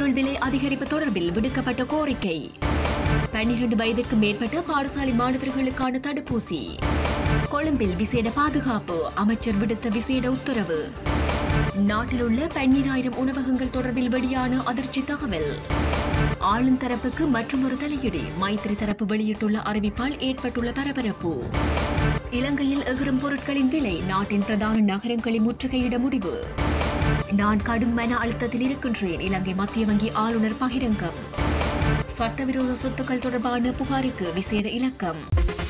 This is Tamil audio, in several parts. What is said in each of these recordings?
எரிபொருள் விலை அதிகரிப்பு தொடர்பில் விடுக்கப்பட்ட கோரிக்கை பன்னிரண்டு வயதிற்கு மேற்பட்ட பாடசாலை மாணவர்களுக்கான தடுப்பூசி கொழும்பில் விசேட பாதுகாப்பு அமைச்சர் விடுத்த விசேட உத்தரவு நாட்டில் உள்ள பன்னிராயிரம் உணவகங்கள் தொடர்பில் வெளியான அதிர்ச்சி தகவல் ஆளும் தரப்புக்கு மற்றொரு தலையீடு மைத்திரி தரப்பு வெளியிட்டுள்ள அறிவிப்பால் ஏற்பட்டுள்ள பரபரப்பு இலங்கையில் எகிரும் பொருட்களின் விலை நாட்டின் பிரதான நகரங்களை முற்றுகையிட முடிவு நான் கடும் மன அழுத்தத்தில் இருக்கின்றேன் இலங்கை மத்திய வங்கி ஆளுநர் பகிரங்கம் சட்டவிரோத சொத்துக்கள் தொடர்பான புகாருக்கு விசேட இலக்கம்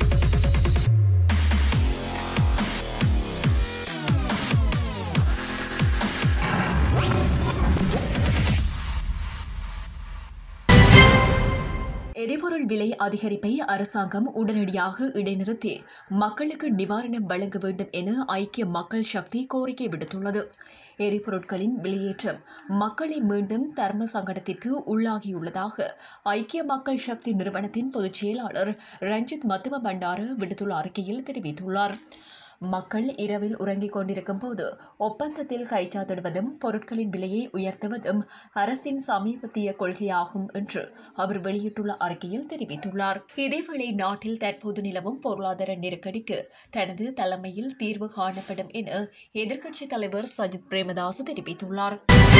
எரிபொருள் விலை அதிகரிப்பை அரசாங்கம் உடனடியாக இடைநிறுத்தி மக்களுக்கு நிவாரணம் வழங்க வேண்டும் என ஐக்கிய மக்கள் சக்தி கோரிக்கை விடுத்துள்ளது எரிபொருட்களின் விலையேற்றம் மக்களை மீண்டும் தர்ம சங்கடத்திற்கு உள்ளாகியுள்ளதாக ஐக்கிய மக்கள் சக்தி நிறுவனத்தின் பொதுச் செயலாளர் ரஞ்சித் மத்தும பண்டார விடுத்துள்ள அறிக்கையில் தெரிவித்துள்ளார் மக்கள் இரவில் உறங்கிக் கொண்டிருக்கும் போது ஒப்பந்தத்தில் கைச்சாத்திடுவதும் பொருட்களின் விலையை உயர்த்துவதும் அரசின் சமீபத்திய கொள்கையாகும் என்று அவர் வெளியிட்டுள்ள அறிக்கையில் தெரிவித்துள்ளார் இதேவேளை நாட்டில் தற்போது நிலவும் பொருளாதார நெருக்கடிக்கு தனது தலைமையில் தீர்வு காணப்படும் என எதிர்க்கட்சித் தலைவர் சஜித் பிரேமதாஸ் தெரிவித்துள்ளார்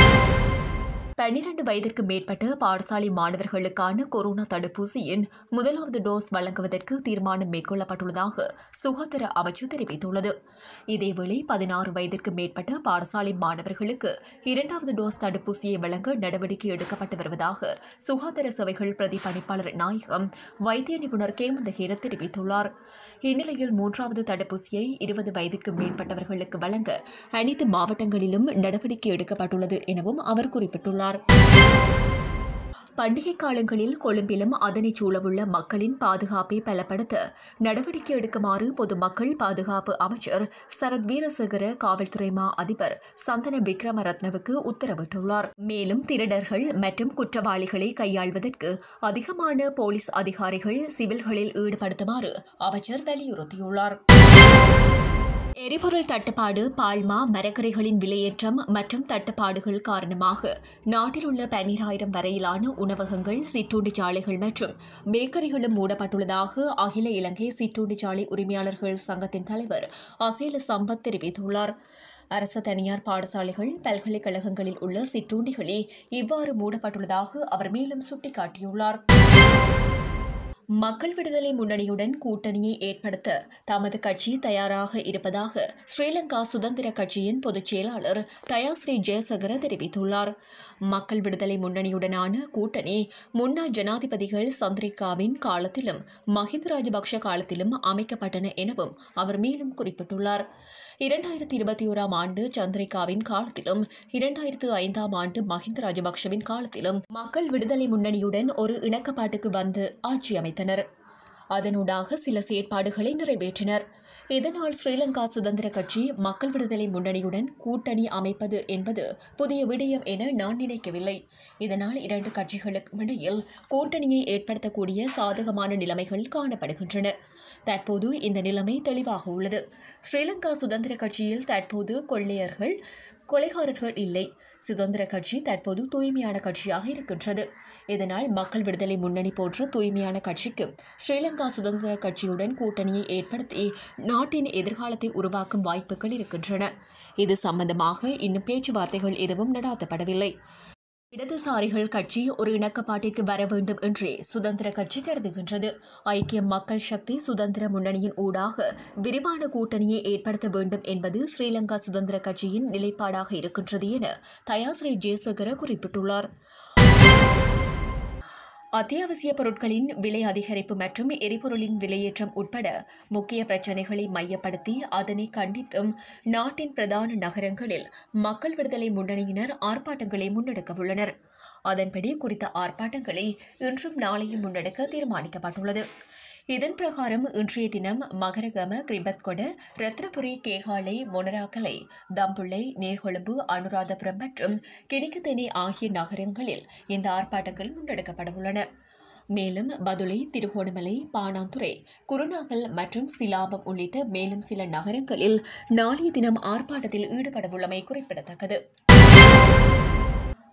பன்னிரண்டு வயதிற்கு மேற்பட்ட பாடசாலை மாணவர்களுக்கான கொரோனா தடுப்பூசியின் முதலாவது டோஸ் வழங்குவதற்கு தீர்மானம் மேற்கொள்ளப்பட்டுள்ளதாக சுகாதார அமைச்சு தெரிவித்துள்ளது இதேவேளை பதினாறு வயதிற்கு மேற்பட்ட பாடசாலை மாணவர்களுக்கு இரண்டாவது டோஸ் தடுப்பூசியை வழங்க நடவடிக்கை எடுக்கப்பட்டு வருவதாக சுகாதார சேவைகள் பிரதிபலிப்பாளர் நாயகம் வைத்திய நிபுணர் கேமந்தகீர தெரிவித்துள்ளார் இந்நிலையில் மூன்றாவது தடுப்பூசியை இருபது வயதுக்கு மேற்பட்டவர்களுக்கு வழங்க அனைத்து மாவட்டங்களிலும் நடவடிக்கை எடுக்கப்பட்டுள்ளது எனவும் அவர் குறிப்பிட்டுள்ளார் பண்டிகை காலங்களில் கொழும்பிலும் அதனைச் சூழவுள்ள மக்களின் பாதுகாப்பை பலப்படுத்த நடவடிக்கை எடுக்குமாறு பொதுமக்கள் பாதுகாப்பு அமைச்சர் சரத் வீரசேகர காவல்துறை மா அதிபர் சந்தன விக்ரமரத்னவுக்கு உத்தரவிட்டுள்ளார் மேலும் திருடர்கள் மற்றும் குற்றவாளிகளை கையாள்வதற்கு அதிகமான போலீஸ் அதிகாரிகள் சிவில்களில் ஈடுபடுத்துமாறு அமைச்சர் வலியுறுத்தியுள்ளார் எரிபொருள் தட்டுப்பாடு பால்மா மரக்கறிகளின் விலையேற்றம் மற்றும் தட்டுப்பாடுகள் காரணமாக நாட்டில் உள்ள பன்னிராயிரம் வரையிலான உணவகங்கள் சிற்றுண்டிச்சாலைகள் மற்றும் பேக்கரிகளும் மூடப்பட்டுள்ளதாக அகில இலங்கை சிற்றுண்டிச்சாலை உரிமையாளர்கள் சங்கத்தின் தலைவர் அசேல சம்பத் தெரிவித்துள்ளார் அரசு தனியார் பாடசாலைகள் பல்கலைக்கழகங்களில் உள்ள சிற்றுண்டிகளே இவ்வாறு மூடப்பட்டுள்ளதாக அவர் மேலும் சுட்டிக்காட்டியுள்ளார் மக்கள் விடுதலை முன்னணியுடன் கூட்டணியை ஏற்படுத்த தமது கட்சி தயாராக இருப்பதாக ஸ்ரீலங்கா சுதந்திர கட்சியின் பொதுச் செயலாளர் தயாஸ்ரீ ஜெயசகர தெரிவித்துள்ளார் மக்கள் விடுதலை முன்னணியுடனான கூட்டணி முன்னாள் ஜனாதிபதிகள் சந்திரிகாவின் காலத்திலும் மஹிந்த ராஜபக்ஷ காலத்திலும் அமைக்கப்பட்டன எனவும் அவர் மேலும் குறிப்பிட்டுள்ளார் இரண்டாயிரத்தி இருபத்தி ஓராம் ஆண்டு சந்திரிகாவின் காலத்திலும் இரண்டாயிரத்து ஐந்தாம் ஆண்டு மஹிந்த ராஜபக்ஷவின் காலத்திலும் மக்கள் விடுதலை முன்னணியுடன் ஒரு இணக்கப்பாட்டுக்கு வந்து ஆட்சி அமைத்தனர் அதனூடாக சில செயற்பாடுகளை நிறைவேற்றினர் இதனால் ஸ்ரீலங்கா சுதந்திர கட்சி மக்கள் விடுதலை முன்னணியுடன் கூட்டணி அமைப்பது என்பது புதிய விடயம் என நான் நினைக்கவில்லை இதனால் இரண்டு கட்சிகளுக்கும் இடையில் கூட்டணியை ஏற்படுத்தக்கூடிய சாதகமான நிலைமைகள் காணப்படுகின்றன தற்போது இந்த நிலைமை தெளிவாக உள்ளது ஸ்ரீலங்கா சுதந்திர கட்சியில் தற்போது கொள்ளையர்கள் கொலைகாரர்கள் இல்லை சுதந்திர கட்சி தற்போது தூய்மையான கட்சியாக இருக்கின்றது இதனால் மக்கள் விடுதலை முன்னணி போன்ற தூய்மையான கட்சிக்கு ஸ்ரீலங்கா சுதந்திர கட்சியுடன் கூட்டணியை ஏற்படுத்தி நாட்டின் எதிர்காலத்தை உருவாக்கும் வாய்ப்புகள் இருக்கின்றன இது சம்பந்தமாக இன்னும் பேச்சுவார்த்தைகள் எதுவும் நடாத்தப்படவில்லை இடதுசாரிகள் கட்சி ஒரு இணக்கப்பாட்டிற்கு வர வேண்டும் என்றே சுதந்திர கட்சி கருதுகின்றது ஐக்கிய மக்கள் சக்தி சுதந்திர முன்னணியின் ஊடாக விரிவான கூட்டணியை ஏற்படுத்த வேண்டும் என்பது ஸ்ரீலங்கா சுதந்திர கட்சியின் நிலைப்பாடாக இருக்கின்றது என தயாஸ்ரீ ஜெயசேகர குறிப்பிட்டுள்ளார் அத்தியாவசிய பொருட்களின் விலை அதிகரிப்பு மற்றும் எரிபொருளின் விலையேற்றம் உட்பட முக்கிய பிரச்சினைகளை மையப்படுத்தி அதனை கண்டித்தும் நாட்டின் பிரதான நகரங்களில் மக்கள் விடுதலை முன்னணியினர் ஆர்ப்பாட்டங்களை முன்னெடுக்க உள்ளனர் அதன்படி குறித்த ஆர்ப்பாட்டங்களை இன்றும் நாளையும் முன்னெடுக்க தீர்மானிக்கப்பட்டுள்ளது இதன் பிரகாரம் இன்றைய தினம் மகரகம கிரிபத்கொட ரத்னபுரி கேகாலை மொனராக்கலை தம்புள்ளை நேர்கொழும்பு அனுராதபுரம் மற்றும் கிணிக்கத்தேனி ஆகிய நகரங்களில் இந்த ஆர்ப்பாட்டங்கள் முன்னெடுக்கப்பட உள்ளன மேலும் பதுளை திருகோணமலை பாணாந்துறை குருநாகல் மற்றும் சிலாபம் உள்ளிட்ட மேலும் சில நகரங்களில் நாளைய தினம் ஆர்ப்பாட்டத்தில் ஈடுபடவுள்ளமை குறிப்பிடத்தக்கது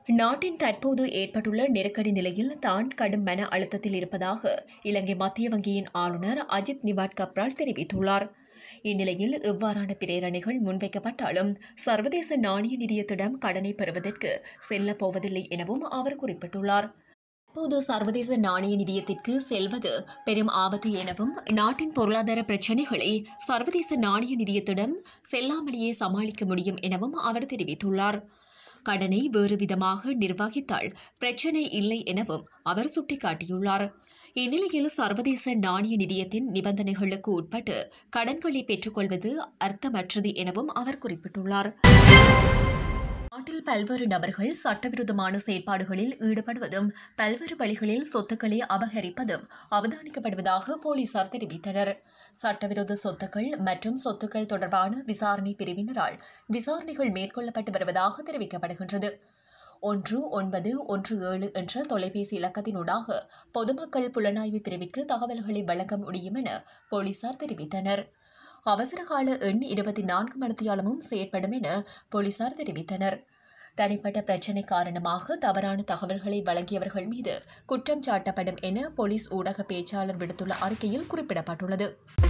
நாட்டின் தற்போது ஏற்பட்டுள்ள நெருக்கடி நிலையில் தான் கடும் மன அழுத்தத்தில் இருப்பதாக இலங்கை மத்திய வங்கியின் ஆளுநர் அஜித் நிவாட் கப்ரால் தெரிவித்துள்ளார் இந்நிலையில் இவ்வாறான பிரேரணைகள் முன்வைக்கப்பட்டாலும் சர்வதேச நாணய நிதியத்திடம் கடனை பெறுவதற்கு செல்லப் போவதில்லை எனவும் அவர் குறிப்பிட்டுள்ளார் தற்போது சர்வதேச நாணய நிதியத்திற்கு செல்வது பெரும் ஆபத்து எனவும் நாட்டின் பொருளாதார பிரச்சினைகளை சர்வதேச நாணய நிதியத்திடம் செல்லாமலேயே சமாளிக்க முடியும் எனவும் அவர் தெரிவித்துள்ளார் கடனை வேறு விதமாக நிர்வகித்தால் பிரச்சினை இல்லை எனவும் அவர் சுட்டிக்காட்டியுள்ளார் இந்நிலையில் சர்வதேச நாணய நிதியத்தின் நிபந்தனைகளுக்கு உட்பட்டு கடன்களை பெற்றுக்கொள்வது அர்த்தமற்றது எனவும் அவர் குறிப்பிட்டுள்ளார் நாட்டில் பல்வேறு நபர்கள் சட்டவிரோதமான செயற்பாடுகளில் ஈடுபடுவதும் பல்வேறு வழிகளில் சொத்துக்களை அபகரிப்பதும் அவதானிக்கப்படுவதாக போலீசார் தெரிவித்தனர் சட்டவிரோத சொத்துக்கள் மற்றும் சொத்துக்கள் தொடர்பான விசாரணை பிரிவினரால் விசாரணைகள் மேற்கொள்ளப்பட்டு வருவதாக தெரிவிக்கப்படுகின்றது ஒன்று ஒன்பது ஒன்று ஏழு என்ற தொலைபேசி இலக்கத்தினூடாக பொதுமக்கள் புலனாய்வு பிரிவிற்கு தகவல்களை வழங்க முடியும் என போலீசார் தெரிவித்தனர் அவசரகால எண் இருபத்தி நான்கு மணித்தியாலமும் செயற்படும் என போலீசார் தெரிவித்தனர் தனிப்பட்ட பிரச்சினை காரணமாக தவறான தகவல்களை வழங்கியவர்கள் மீது குற்றம் சாட்டப்படும் என போலீஸ் ஊடக பேச்சாளர் விடுத்துள்ள அறிக்கையில் குறிப்பிடப்பட்டுள்ளது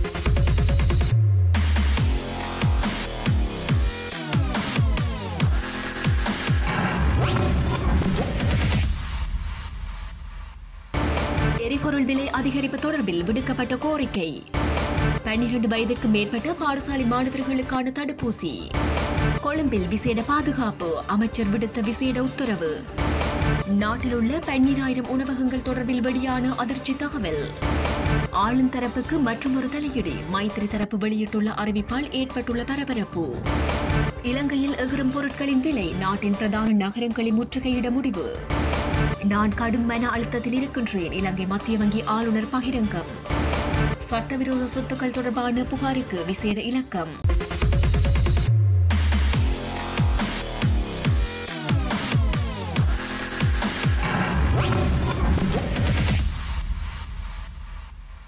எரிபொருள் விலை அதிகரிப்பு தொடர்பில் விடுக்கப்பட்ட கோரிக்கை பன்னிரண்டு வயதிற்கு மேற்பட்ட பாடசாலை மாணவர்களுக்கான தடுப்பூசி கொழும்பில் விசேட பாதுகாப்பு அமைச்சர் விடுத்த விசேட உத்தரவு நாட்டில் உள்ள பன்னிராயிரம் உணவகங்கள் தொடர்பில் வெளியான அதிர்ச்சி தகவல் ஆளும் தரப்புக்கு மற்றொரு தலையீடு மைத்திரி தரப்பு வெளியிட்டுள்ள அறிவிப்பால் ஏற்பட்டுள்ள பரபரப்பு இலங்கையில் எகிரும் பொருட்களின் விலை நாட்டின் பிரதான நகரங்களை முற்றுகையிட முடிவு நான் கடும் மன அழுத்தத்தில் இருக்கின்றேன் இலங்கை மத்திய வங்கி ஆளுநர் பகிரங்கம் சட்டவிரோத சொத்துக்கள் தொடர்பான புகாருக்கு விசேட இலக்கம்